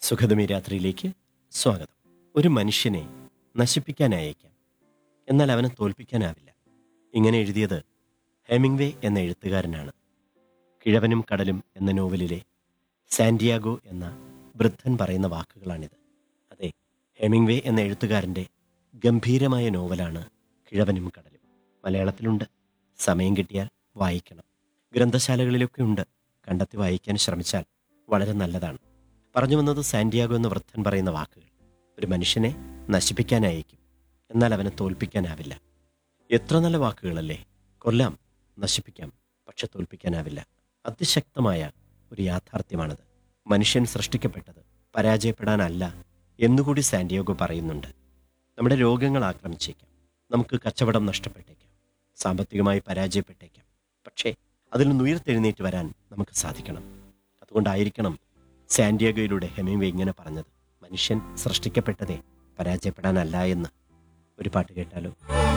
സുഖതമി രാത്രിയിലേക്ക് സ്വാഗതം ഒരു മനുഷ്യനെ നശിപ്പിക്കാനായേക്കാം എന്നാൽ അവനെ തോൽപ്പിക്കാനാവില്ല ഇങ്ങനെ എഴുതിയത് ഹെമിംഗ്വേ എന്ന എഴുത്തുകാരനാണ് കിഴവനും കടലും എന്ന നോവലിലെ സാന്റിയാഗോ എന്ന വൃദ്ധൻ പറയുന്ന വാക്കുകളാണിത് അതെ ഹെമിംഗ്വേ എന്ന എഴുത്തുകാരൻ്റെ ഗംഭീരമായ നോവലാണ് കിഴവനും കടലും മലയാളത്തിലുണ്ട് സമയം കിട്ടിയാൽ വായിക്കണം ഗ്രന്ഥശാലകളിലൊക്കെ ഉണ്ട് കണ്ടെത്തി വായിക്കാൻ ശ്രമിച്ചാൽ വളരെ നല്ലതാണ് പറഞ്ഞു വന്നത് സാന്റിയാഗോ എന്ന വൃദ്ധൻ പറയുന്ന വാക്കുകൾ ഒരു മനുഷ്യനെ നശിപ്പിക്കാനായേക്കും എന്നാൽ അവനെ തോൽപ്പിക്കാനാവില്ല എത്ര നല്ല വാക്കുകളല്ലേ കൊല്ലാം നശിപ്പിക്കാം പക്ഷെ തോൽപ്പിക്കാനാവില്ല അതിശക്തമായ ഒരു യാഥാർത്ഥ്യമാണത് മനുഷ്യൻ സൃഷ്ടിക്കപ്പെട്ടത് പരാജയപ്പെടാനല്ല എന്നുകൂടി സാന്റിയാഗോ പറയുന്നുണ്ട് നമ്മുടെ രോഗങ്ങൾ ആക്രമിച്ചേക്കാം നമുക്ക് കച്ചവടം നഷ്ടപ്പെട്ടേക്കാം സാമ്പത്തികമായി പരാജയപ്പെട്ടേക്കാം പക്ഷേ അതിൽ നിന്ന് ഉയർത്തെഴുന്നേറ്റ് വരാൻ നമുക്ക് സാധിക്കണം അതുകൊണ്ടായിരിക്കണം സാന്റിയാഗോയിലൂടെ ഹെമിംവേ ഇങ്ങനെ പറഞ്ഞത് മനുഷ്യൻ സൃഷ്ടിക്കപ്പെട്ടതേ പരാജയപ്പെടാനല്ല എന്ന് ഒരു പാട്ട് കേട്ടാലോ